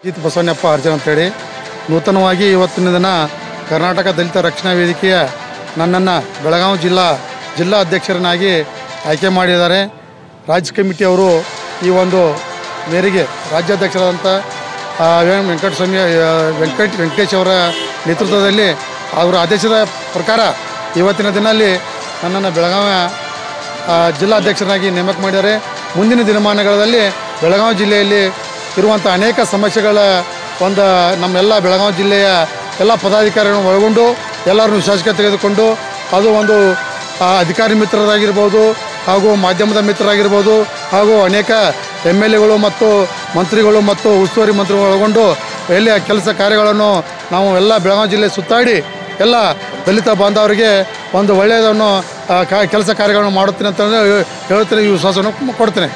ಇತ್ ಬಸವಣ್ಣಪ್ಪ ಅರ್ಜುನ್ ಅಂತೇಳಿ ನೂತನವಾಗಿ ಇವತ್ತಿನ ದಿನ ಕರ್ನಾಟಕ ದಲಿತ ರಕ್ಷಣಾ ವೇದಿಕೆಯ ನನ್ನನ್ನು ಬೆಳಗಾವಿ ಜಿಲ್ಲಾ ಜಿಲ್ಲಾ ಅಧ್ಯಕ್ಷರನ್ನಾಗಿ ಆಯ್ಕೆ ಮಾಡಿದ್ದಾರೆ ರಾಜ್ಯ ಕಮಿಟಿಯವರು ಈ ಒಂದು ಮೇರೆಗೆ ರಾಜ್ಯಾಧ್ಯಕ್ಷರಾದಂಥ ಆ, ವೆಂ- ವೆಂಕಟಸ್ವಾಮಿ ಆ, ವೆಂಕಟ್ ವೆಂಕಟೇಶ್ ಅವರ ನೇತೃತ್ವದಲ್ಲಿ ಅವರ ಆದೇಶದ ಪ್ರಕಾರ ಇವತ್ತಿನ ದಿನಲ್ಲಿ ನನ್ನನ್ನು ಬೆಳಗಾವಿ ಆ, ಜಿಲ್ಲಾಧ್ಯಕ್ಷರಾಗಿ ನೇಮಕ ಮಾಡಿದ್ದಾರೆ ಮುಂದಿನ ದಿನಮಾನಗಳಲ್ಲಿ ಬೆಳಗಾವಿ ಜಿಲ್ಲೆಯಲ್ಲಿ ಇರುವಂಥ ಅನೇಕ ಸಮಸ್ಯೆಗಳ ಒಂದು ನಮ್ಮೆಲ್ಲ ಬೆಳಗಾವಿ ಜಿಲ್ಲೆಯ ಎಲ್ಲ ಪದಾಧಿಕಾರಿಗಳನ್ನು ಒಳಗೊಂಡು ಎಲ್ಲರನ್ನು ವಿಶ್ವಾಸಕ್ಕೆ ತೆಗೆದುಕೊಂಡು ಅದು ಒಂದು ಆ, ಅಧಿಕಾರಿ ಮಿತ್ರರಾಗಿರ್ಬೋದು ಹಾಗೂ ಮಾಧ್ಯಮದ ಮಿತ್ರರಾಗಿರ್ಬೋದು ಹಾಗೂ ಅನೇಕ ಎಮ್ ಎಲ್ ಎಗಳು ಮತ್ತು ಮಂತ್ರಿಗಳು ಮತ್ತು ಉಸ್ತುವಾರಿ ಮಂತ್ರಿಗಳು ಒಳಗೊಂಡು ಎಲ್ಲಿ ಕೆಲಸ ಕಾರ್ಯಗಳನ್ನು ನಾವು ಎಲ್ಲ ಬೆಳಗಾವಿ ಜಿಲ್ಲೆ ಸುತ್ತಾಡಿ ಎಲ್ಲ ದಲಿತ ಬಾಂಧವರಿಗೆ ಒಂದು ಒಳ್ಳೆಯದನ್ನು ಆ, ಕ- ಕೆಲಸ ಕಾರ್ಯಗಳನ್ನು ಮಾಡುತ್ತೀನಿ ಅಂತ ಹೇಳಿ ಹೇಳ್ತೀನಿ ಈ ವಿಶ್ವಾಸವನ್ನು ಕೊಡ್ತೇನೆ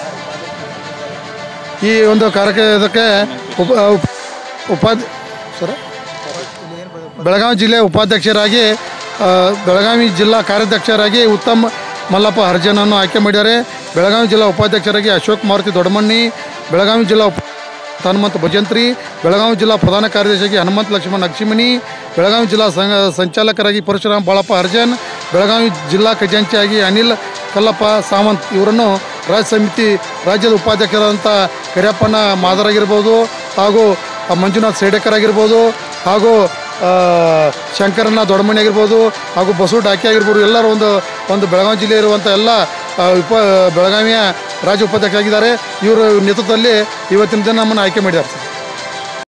ಈ ಒಂದು ಕಾರ್ಯಕ್ರಮಕ್ಕೆ ಉಪ ಉಪ- ಉಪಾಧ್ಯ ಸರ ಬೆಳಗಾವಿ ಜಿಲ್ಲೆಯ ಉಪಾಧ್ಯಕ್ಷರಾಗಿ ಆ, ಬೆಳಗಾವಿ ಜಿಲ್ಲಾ ಕಾರ್ಯಾಧ್ಯಕ್ಷರಾಗಿ ಉತ್ತಮ್ ಮಲ್ಲಪ್ಪ ಹರ್ಜನನ್ನು ಆಯ್ಕೆ ಮಾಡಿದ್ದಾರೆ ಬೆಳಗಾವಿ ಜಿಲ್ಲಾ ಉಪಾಧ್ಯಕ್ಷರಾಗಿ ಅಶೋಕ್ ಮಾರುತಿ ದೊಡ್ಡಮಣ್ಣಿ ಬೆಳಗಾವಿ ಜಿಲ್ಲಾ ಉಪ ಹನುಮಂತ ಭಜಂತ್ರಿ ಬೆಳಗಾವಿ ಜಿಲ್ಲಾ ಪ್ರಧಾನ ಕಾರ್ಯದರ್ಶಿಯಾಗಿ ಹನುಮಂತ ಲಕ್ಷ್ಮಣ ಅಕ್ಷಿಮಣಿ ಬೆಳಗಾವಿ ಜಿಲ್ಲಾ ಸಂಘ ಸಂಚಾಲಕರಾಗಿ ಪರಶುರಾಮ್ ಬಾಳಪ್ಪ ಹರ್ಜನ್ ಬೆಳಗಾವಿ ಜಿಲ್ಲಾ ಖಜಾಂಚಿಯಾಗಿ ಅನಿಲ್ ಕಲ್ಲಪ್ಪ ಸಾವಂತ್ ಇವರನ್ನು ರಾಜ್ಯ ಸಮಿತಿ ರಾಜ್ಯದ ಉಪಾಧ್ಯಕ್ಷರಾದಂಥ ಕರಿಯಪ್ಪನ ಮಾದರಾಗಿರ್ಬೋದು ಹಾಗೂ ಆ ಮಂಜುನಾಥ್ ಸೇಡೇಕರ್ ಆಗಿರ್ಬೋದು ಹಾಗೂ ಆ, ಶಂಕರಣ್ಣ ದೊಡ್ಡಮಣಿ ಆಗಿರ್ಬೋದು ಹಾಗೂ ಬಸವ ಡಾಕಿ ಆಗಿರ್ಬೋದು ಎಲ್ಲರೂ ಒಂದು ಒಂದು ಬೆಳಗಾವಿ ಜಿಲ್ಲೆ ಇರುವಂಥ ಎಲ್ಲ ಆ, ಉಪ ಬೆಳಗಾವಿಯ ರಾಜ್ಯ ಉಪಾಧ್ಯಕ್ಷ ಆಗಿದ್ದಾರೆ ಇವರ ನೇತೃತ್ವದಲ್ಲಿ ಇವತ್ತಿನ ದಿನ ನಮ್ಮನ್ನು ಆಯ್ಕೆ ಮಾಡಿದ್ದಾರೆ ಸರ್